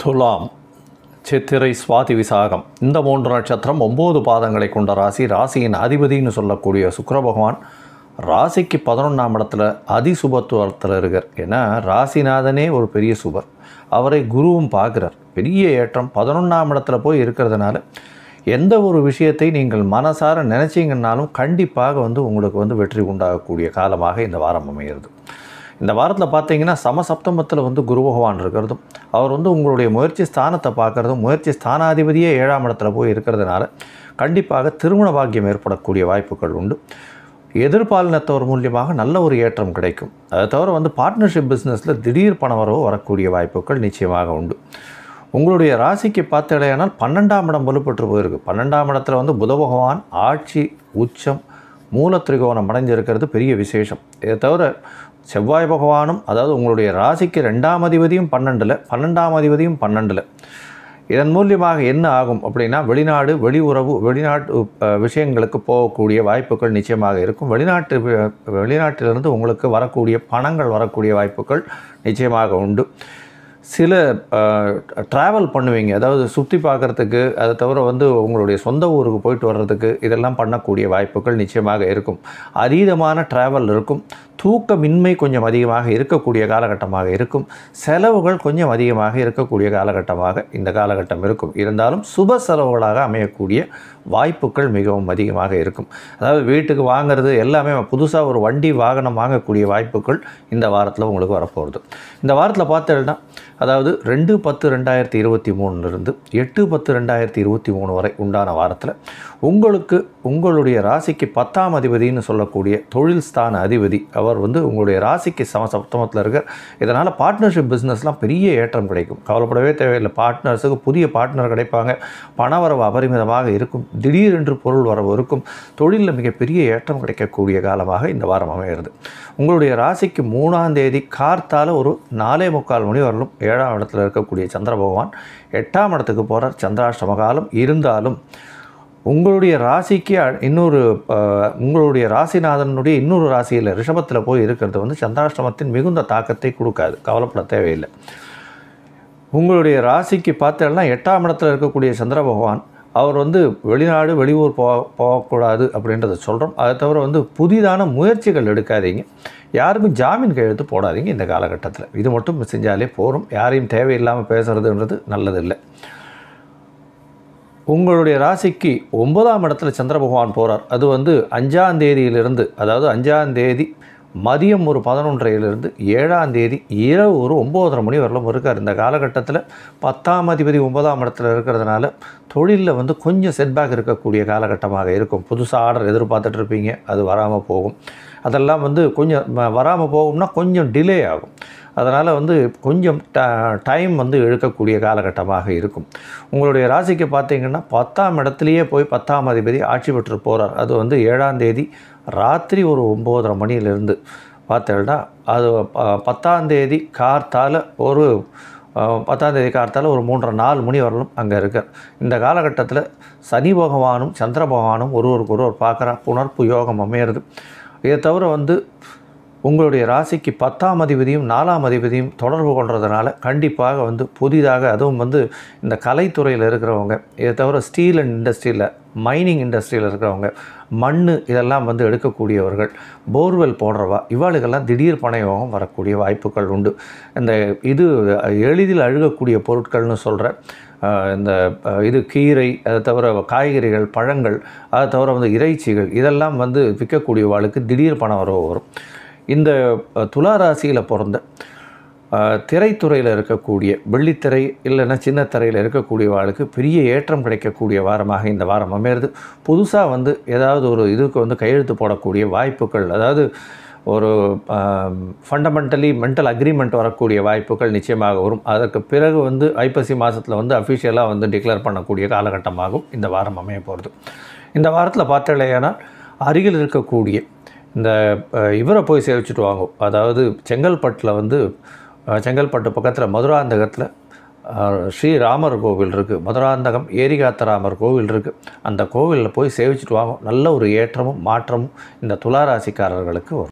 துலாம் சித்திரை சுவாதி விசாகம் இந்த மூன்று நட்சத்திரம் ஒம்பது பாதங்களை கொண்ட ராசி ராசியின் அதிபதின்னு சொல்லக்கூடிய சுக்கிர பகவான் ராசிக்கு பதினொன்றாம் இடத்துல அதிசுபத்துவத்தில் இருக்கார் ஏன்னா ராசிநாதனே ஒரு பெரிய சுபர் அவரை குருவும் பார்க்குறார் பெரிய ஏற்றம் பதினொன்றாம் இடத்துல போய் இருக்கிறதுனால எந்த ஒரு விஷயத்தை நீங்கள் மனசார நினச்சிங்கன்னாலும் கண்டிப்பாக வந்து உங்களுக்கு வந்து வெற்றி உண்டாகக்கூடிய காலமாக இந்த வாரம் அமைகிறது இந்த வாரத்தில் பார்த்தீங்கன்னா சமசப்தமத்தில் வந்து குரு பகவான் இருக்கிறதும் அவர் வந்து உங்களுடைய முயற்சி ஸ்தானத்தை பார்க்குறதும் முயற்சி ஸ்தானாதிபதியே ஏழாம் இடத்துல போய் இருக்கிறதுனால கண்டிப்பாக திருமண பாக்கியம் ஏற்படக்கூடிய வாய்ப்புகள் உண்டு எதிர்பாலினத்தவர் மூலியமாக நல்ல ஒரு ஏற்றம் கிடைக்கும் அதை தவிர வந்து பார்ட்னர்ஷிப் பிஸ்னஸில் திடீர் பண வரவு வரக்கூடிய வாய்ப்புகள் நிச்சயமாக உண்டு உங்களுடைய ராசிக்கு பார்த்தடையானால் பன்னெண்டாம் இடம் வலுப்பட்டு போயிருக்கு பன்னெண்டாம் இடத்துல வந்து புத பகவான் ஆட்சி உச்சம் மூல திரிகோணம் அடைஞ்சிருக்கிறது பெரிய விசேஷம் இதை தவிர செவ்வாய் பகவானும் அதாவது உங்களுடைய ராசிக்கு ரெண்டாம் அதிபதியும் பன்னெண்டில் பன்னெண்டாம் அதிபதியும் பன்னெண்டில் இதன் மூலியமாக என்ன ஆகும் அப்படின்னா வெளிநாடு வெளி உறவு வெளிநாட்டு அஹ், விஷயங்களுக்கு போகக்கூடிய வாய்ப்புகள் நிச்சயமாக இருக்கும் வெளிநாட்டு வி- வெளிநாட்டிலிருந்து உங்களுக்கு வரக்கூடிய பணங்கள் வரக்கூடிய வாய்ப்புகள் நிச்சயமாக உண்டு சில ட்ராவல் பண்ணுவீங்க அதாவது சுற்றி பார்க்குறதுக்கு அதை தவிர வந்து உங்களுடைய சொந்த ஊருக்கு போயிட்டு வர்றதுக்கு இதெல்லாம் பண்ணக்கூடிய வாய்ப்புகள் நிச்சயமாக இருக்கும் அதீதமான ட்ராவல் இருக்கும் தூக்கமின்மை கொஞ்சம் அதிகமாக இருக்கக்கூடிய காலகட்டமாக இருக்கும் செலவுகள் கொஞ்சம் அதிகமாக இருக்கக்கூடிய காலகட்டமாக இந்த காலகட்டம் இருக்கும் இருந்தாலும் சுப செலவுகளாக அமையக்கூடிய வாய்ப்புகள் மிகவும் அதிகமாக இருக்கும் அதாவது வீட்டுக்கு வாங்குறது எல்லாமே புதுசாக ஒரு வண்டி வாகனம் வாங்கக்கூடிய வாய்ப்புகள் இந்த வாரத்தில் உங்களுக்கு வரப்போகுது இந்த வாரத்தில் பார்த்தீங்கன்னா அதாவது ரெண்டு பத்து ரெண்டாயிரத்தி இருபத்தி மூணுலேருந்து எட்டு பத்து ரெண்டாயிரத்தி இருபத்தி மூணு வரை உண்டான வாரத்தில் உங்களுக்கு உங்களுடைய ராசிக்கு பத்தாம் அதிபதின்னு சொல்லக்கூடிய தொழில் ஸ்தான அதிபதி அவர் வந்து உங்களுடைய ராசிக்கு சம சப்தமத்தில் இருக்கார் இதனால் பார்ட்னர்ஷிப் பிஸ்னஸ்லாம் பெரிய ஏற்றம் கிடைக்கும் கவலைப்படவே தேவையில்லை பார்ட்னர்ஸுக்கு புதிய பார்ட்னர் கிடைப்பாங்க பணவரவு அபரிமிதமாக இருக்கும் திடீரென்று பொருள் வரவு இருக்கும் தொழிலில் மிகப்பெரிய ஏற்றம் கிடைக்கக்கூடிய காலமாக இந்த வாரம் அமைகிறது உங்களுடைய ராசிக்கு மூணாம் தேதி கார்த்தால ஒரு நாலே முக்கால் மணி வரலும் ஏழாம் இடத்துல இருக்கக்கூடிய சந்திர பகவான் எட்டாம் இடத்துக்கு போகிறார் சந்திராஷ்டம காலம் இருந்தாலும் உங்களுடைய ராசிக்கு அ- இன்னொரு அஹ், உங்களுடைய ராசிநாதனுடைய இன்னொரு ராசியில் ரிஷபத்தில் போய் இருக்கிறது வந்து சந்திராஷ்டமத்தின் மிகுந்த தாக்கத்தை கொடுக்காது கவலைப்பட தேவையில்லை உங்களுடைய ராசிக்கு பார்த்தேன்னா எட்டாம் இடத்துல இருக்கக்கூடிய சந்திர பகவான் அவர் வந்து வெளிநாடு வெளியூர் போக போகக்கூடாது அப்படின்றத சொல்கிறோம் அதை தவிர வந்து புதிதான முயற்சிகள் எடுக்காதீங்க யாருக்கும் ஜாமீன் கையெழுத்து போடாதீங்க இந்த காலகட்டத்தில் இது மட்டும் செஞ்சாலே போதும் யாரையும் தேவையில்லாமல் பேசுகிறதுன்றது நல்லதில்லை உங்களுடைய ராசிக்கு ஒன்பதாம் இடத்துல சந்திர பகவான் போகிறார் அது வந்து அஞ்சாம் தேதியிலிருந்து அதாவது அஞ்சாம் தேதி மதியம் ஒரு பதினொன்றையிலிருந்து ஏழாம் தேதி இரவு ஒரு ஒம்போதரை மணி வரலும் இருக்கார் இந்த காலகட்டத்தில் பத்தாம் அதிபதி ஒன்பதாம் இடத்துல இருக்கிறதுனால தொழிலில் வந்து கொஞ்சம் செட்பேக் இருக்கக்கூடிய காலகட்டமாக இருக்கும் புதுசாக ஆர்டர் எதிர்பார்த்துட்டு இருப்பீங்க அது வராமல் போகும் அதெல்லாம் வந்து கொஞ்சம் வராமல் போகும்னா கொஞ்சம் டிலே ஆகும் அதனால் வந்து கொஞ்சம் டைம் வந்து இழுக்கக்கூடிய காலகட்டமாக இருக்கும் உங்களுடைய ராசிக்கு பார்த்தீங்கன்னா பத்தாம் இடத்துலையே போய் பத்தாம் அதிபதி ஆட்சி பெற்று போகிறார் அது வந்து ஏழாம் தேதி ராத்திரி ஒரு ஒம்போதரை மணியிலிருந்து பார்த்தேன்னா அது ப- பத்தாம் தேதி கார்த்தால ஒரு அஹ், பத்தாம் தேதி கார்த்தால ஒரு மூன்றரை நாலு மணி வரலும் அங்கே இருக்கார் இந்த காலகட்டத்தில் சனி பகவானும் சந்திர பகவானும் ஒருவருக்கு ஒருவர் பார்க்குற புணர்ப்பு யோகம் அமையிறது இதை தவிர வந்து உங்களுடைய ராசிக்கு பத்தாம் அதிபதியும் நாலாம் அதிபதியும் தொடர்பு கொள்றதுனால கண்டிப்பாக வந்து புதிதாக அதுவும் வந்து இந்த கலைத்துறையில் இருக்கிறவங்க இதை தவிர ஸ்டீல் அண்ட் இண்டஸ்ட்ரியில் மைனிங் இண்டஸ்ட்ரியில் இருக்கிறவங்க மண் இதெல்லாம் வந்து எடுக்கக்கூடியவர்கள் போர்வெல் போடுறவா இவாளுக்கெல்லாம் திடீர் பணயோகம் வரக்கூடிய வாய்ப்புகள் உண்டு இந்த இது எளிதில் அழுகக்கூடிய பொருட்கள்னு சொல்கிறேன் இந்த அஹ், இது கீரை அதை தவிர காய்கறிகள் பழங்கள் அதை தவிர வந்து இறைச்சிகள் இதெல்லாம் வந்து விற்கக்கூடியவாளுக்கு திடீர் பணம் வரவு வரும் இந்த அஹ், துலா ராசியில் பிறந்த அஹ், திரைத்துறையில் இருக்கக்கூடிய வெள்ளித்திரை இல்லைன்னா சின்ன திரையில் இருக்கக்கூடியவாளுக்கு பெரிய ஏற்றம் கிடைக்கக்கூடிய வாரமாக இந்த வாரம் அமையிறது புதுசாக வந்து ஏதாவது ஒரு இதுக்கு வந்து கையெழுத்து போடக்கூடிய வாய்ப்புகள் அதாவது ஒரு ஃபண்டமெண்டலி மென்டல் அக்ரிமெண்ட் வரக்கூடிய வாய்ப்புகள் நிச்சயமாக வரும் அதற்கு பிறகு வந்து ஐப்பசி மாதத்தில் வந்து அஃபிஷியலாக வந்து டிக்ளேர் பண்ணக்கூடிய காலகட்டமாகும் இந்த வாரம் அமைய போகிறது இந்த வாரத்தில் பார்த்தலையானால் அருகில் இருக்கக்கூடிய இந்த அஹ், இவரை போய் சேவிச்சுட்டு வாங்க அதாவது செங்கல்பட்டில் வந்து அஹ், செங்கல்பட்டு பக்கத்தில் மதுராந்தகத்தில் அஹ், ஸ்ரீராமர் கோவில் இருக்குது மதுராந்தகம் ஏரிகாத்தராமர் கோவில் இருக்குது அந்த கோவிலில் போய் சேவிச்சுட்டு வாங்க நல்ல ஒரு ஏற்றமும் மாற்றமும் இந்த துளாராசிக்காரர்களுக்கு வரும்